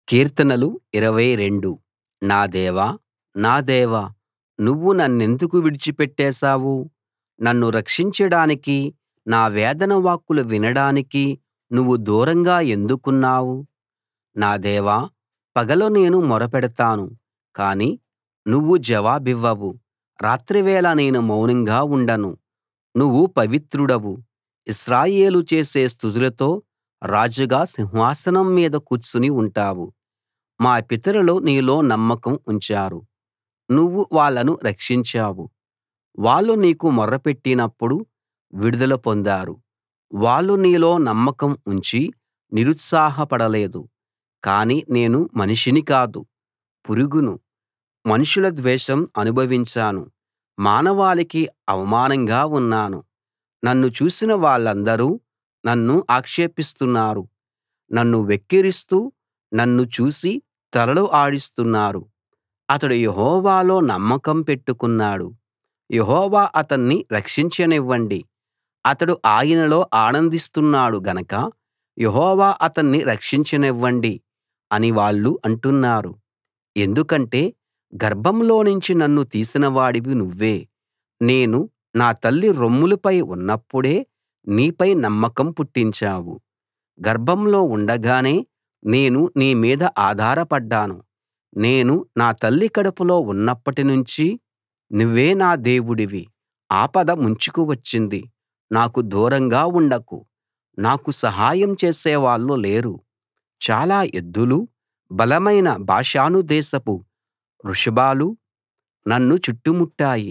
కీర్తనలు 22 నా దేవా నా దేవా నువ్వు నన్నెందుకు విడిచిపెట్టేశావు నన్ను రక్షించడానికి నా వేదన వాక్కులు వినడానికి నువ్వు దూరంగా ఎందుకున్నావు నా దేవా పగలు నేను మొరపెడతాను కానీ నువ్వు జవాబివ్వవు రాత్రివేళ నేను మౌనంగా ఉండను నువ్వు పవిత్రుడవు ఇశ్రాయేలు చేసే స్తుతులతో రాజుగా సింహాసనం మీద కూర్చుని ఉంటావు మా పితరులు నీలో నమ్మకం ఉంచారు నువ్వు వాళ్ళను రక్షించావు వాళ్ళు నీకు మొర్రపెట్టినప్పుడు విడుదల పొందారు వాళ్ళు నీలో నమ్మకం ఉంచి నిరుత్సాహపడలేదు కానీ నేను మనిషిని కాదు పురుగును మనుషుల ద్వేషం అనుభవించాను మానవాళికి అవమానంగా ఉన్నాను నన్ను చూసిన వాళ్ళందరూ నన్ను ఆక్షేపిస్తున్నారు నన్ను వెక్కిరిస్తూ నన్ను చూసి తలలు ఆడిస్తున్నారు అతడు యెహోవాలో నమ్మకం పెట్టుకున్నాడు యెహోవా అతన్ని రక్షించనివ్వండి అతడు ఆయనలో ఆనందిస్తున్నాడు గనక యెహోవా అతన్ని రక్షించనివ్వండి అని వాళ్ళు అంటున్నారు ఎందుకంటే గర్భంలోనుంచి నన్ను తీసినవాడివి నువ్వే నేను నా తల్లి రొమ్ములపై ఉన్నప్పుడే నీపై నమ్మకం పుట్టించావు గర్భంలో ఉండగానే నేను నీ మీద ఆధారపడ్డాను నేను నా తల్లి కడుపులో ఉన్నప్పటినుంచి నువ్వే నా దేవుడివి ఆపద ముంచుకు వచ్చింది నాకు దూరంగా ఉండకు నాకు సహాయం చేసేవాళ్ళు లేరు చాలా ఎద్దులూ బలమైన బాషాను దేశపు వృషభాలూ నన్ను చుట్టుముట్టాయి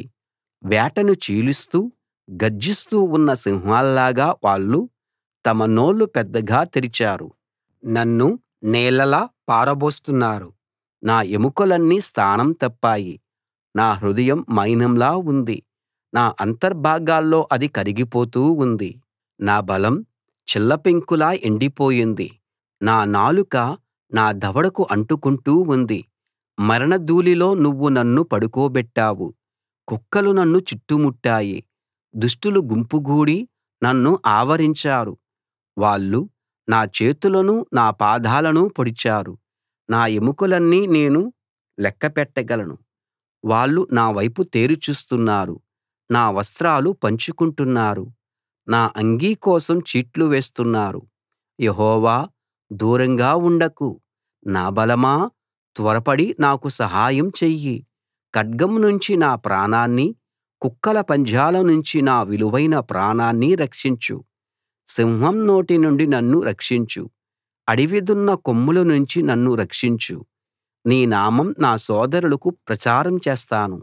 వేటను చీలుస్తూ గర్జిస్తూ ఉన్న సింహాల్లాగా వాళ్ళు తమ నోళ్ళు పెద్దగా తెరిచారు నన్ను నీళ్లలా పారబోస్తున్నారు నా ఎముకలన్నీ స్థానం తప్పాయి నా హృదయం మైనంలా ఉంది నా అంతర్భాగాల్లో అది కరిగిపోతూ ఉంది నా బలం చిల్లపెంకులా ఎండిపోయింది నా నాలుక నా దవడకు అంటుకుంటూ ఉంది మరణధూళిలో నువ్వు నన్ను పడుకోబెట్టావు కుక్కలు నన్ను చుట్టుముట్టాయి దుష్టులు గుంపుగూడి నన్ను ఆవరించారు వాళ్ళు నా చేతులను నా పాదాలను పొడిచారు నా ఎముకలన్నీ నేను లెక్కపెట్టగలను వాళ్ళు నా వైపు తేరి చూస్తున్నారు నా వస్త్రాలు పంచుకుంటున్నారు నా అంగీ కోసం చీట్లు వేస్తున్నారు యెహోవా దూరంగా ఉండకు నా బలమా త్వరపడి నాకు సహాయం చెయ్యి ఖడ్గం నుంచి నా ప్రాణాన్ని కుక్కల పంజాల నుంచి నా విలువైన ప్రాణాన్ని రక్షించు సింహం నోటి నుండి నన్ను రక్షించు అడవి దున్న కొమ్ముల నుంచి నన్ను రక్షించు నీ నామం నా సోదరులకు ప్రచారం చేస్తాను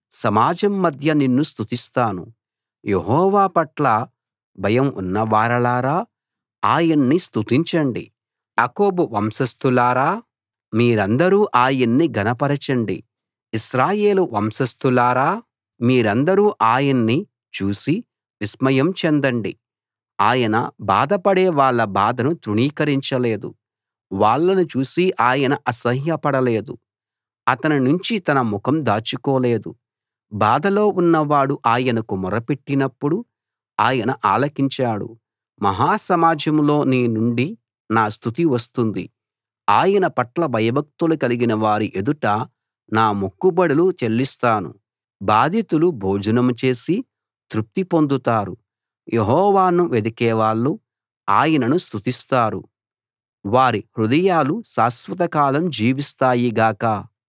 సమాజం మధ్య నిన్ను స్తుతిస్తాను యెహోవా పట్ల భయం ఉన్నవారలారా ఆయన్ని స్తుతించండి యాకోబు వంశస్థులారా మీరందరూ ఆయన్ని ఘనపరచండి ఇశ్రాయేలు వంశస్థులారా మీరందరూ ఆయన్ని చూసి విస్మయం చెందండి ఆయన బాధపడే వాళ్ళ బాధను తృణీకరించలేదు వాళ్ళను చూసి ఆయన అసహ్యపడలేదు అతని నుంచి తన ముఖం దాచుకోలేదు బాధలో ఉన్నవాడు ఆయనకు మొరపెట్టినప్పుడు ఆయన ఆలకించాడు మహా సమాజంలో నీ నుండి నా స్తుతి వస్తుంది ఆయన పట్ల భయభక్తులు కలిగిన వారి ఎదుట నా మొక్కుబడులు చెల్లిస్తాను బాధితులు భోజనం చేసి తృప్తి పొందుతారు యెహోవాను వెదికేవాళ్ళు ఆయనను స్తుతిస్తారు వారి హృదయాలు శాశ్వతకాలం జీవిస్తాయి గాక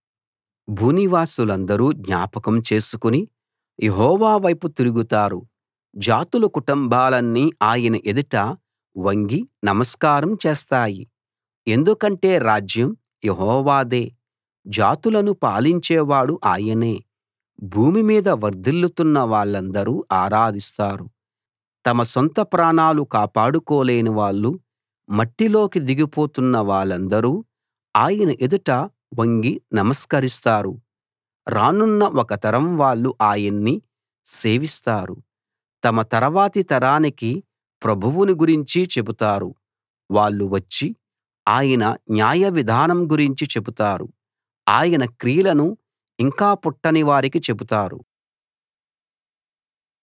భూనివాసులందరూ జ్ఞాపకం చేసుకుని యెహోవా వైపు తిరుగుతారు జాతుల కుటుంబాలన్నీ ఆయన ఎదుట వంగి నమస్కారం చేస్తాయి ఎందుకంటే రాజ్యం యెహోవాదే జాతులను పాలించేవాడు ఆయనే భూమి మీద వర్ధిల్లుతున్న వాళ్ళందరూ ఆరాధిస్తారు తమ సొంత ప్రాణాలు కాపాడుకోలేని వాళ్ళు మట్టిలోకి దిగిపోతున్న వాళ్ళందరూ ఆయన ఎదుట వంగి నమస్కరిస్తారు రానున్న ఒక తరం వాళ్ళు ఆయన్ని సేవిస్తారు తమ తర్వాతి తరానికి ప్రభువుని గురించి చెబుతారు వాళ్ళు వచ్చి ఆయన న్యాయ విధానం గురించి చెబుతారు ఆయన క్రియలను ఇంకా పుట్టని వారికి చెబుతారు